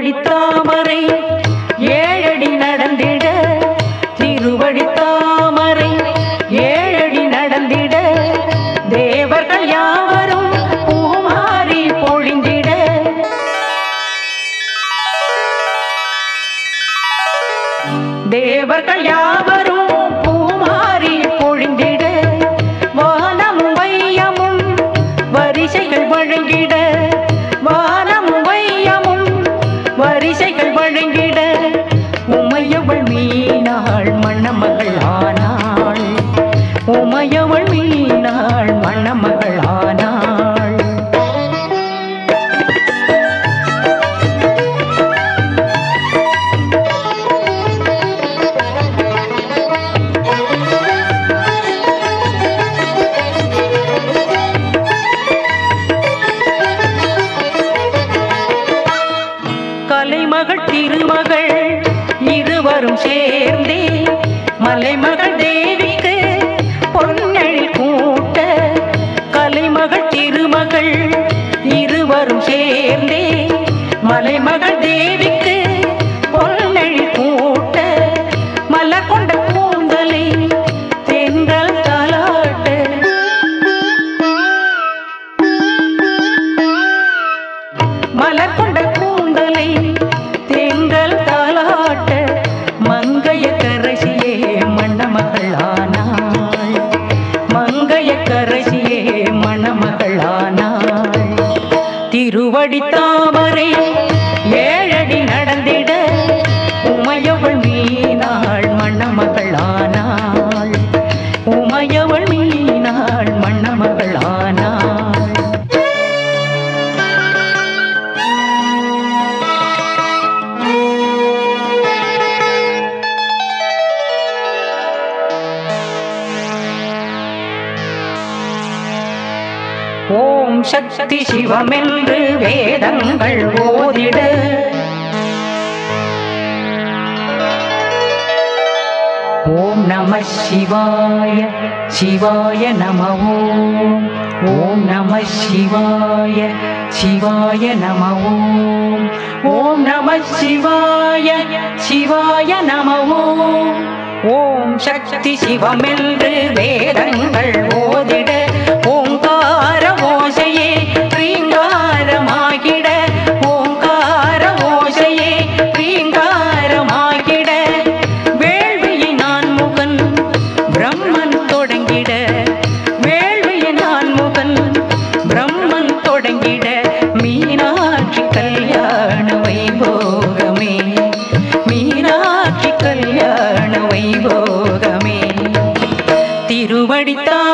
திருவடி தாமரை ஏழடி நடந்திட திருவடி தாமரை ஏழடி நடந்திட தேவர்கள் யாவரும் பூமாரி பொழிந்திட தேவர்கள் யாவரும் பூமாரி பொழிந்திட வானமும் வையமும் வரிசைகள் வழங்கிட வானமும் வையமும் வரிசைகள் வழங்கிட உமையவள் மீனாள் மணமகள் ஆனாள் உமையவள் மீனாள் மணமகள் ஆனாள் கலைமகள் திருமகள் இருவரும் சேர்ந்தே மலைமகள் தேவிக்கு பொன்னழில் கூட்ட கலைமகள் திருமகள் இருவரும் சேர்ந்தே மலைமகள் தேவிக்கு பொன்னழில் கூட்ட மலர் கொண்ட கூந்தலை தென்றல் தாலாட்ட மலர் கொண்ட கூந்தலை தெங்கள் தாளாட்ட மங்கைய கரசியே மணமகளானாள் மங்கைய கரசியே மணமகளானாள் திருவடி தாமரை ஏழடி நடந்திட உமையவள் மீனாள் மணமகளானாள் உமையவள் மீனாள் மணமகளானாள் ஓம் சக்தி சிவமென்று வேதங்கள் ஓதிட ஓம் நம சிவாய சிவாய நம ஓம் ஓம் நம சிவாய சிவாய நம ஓம் ஓம் நம சிவாய சிவாய நம ஓம் ஓம் சக்தி சிவமென்று வேதங்கள் ஓதிட ஓங்கார ஓசையே ரீங்காரமாகிட ஓங்கார ஓசையே ரீங்காரமாகிட வேள்வியை நான் முகன் பிரம்மன் தொடங்கிட வேள்வியை நான் முகன் பிரம்மன் தொடங்கிட மீனாட்சி கல்யாண வைபோகமே மீனாட்சி கல்யாண வைபோகமே திருவடித்தான்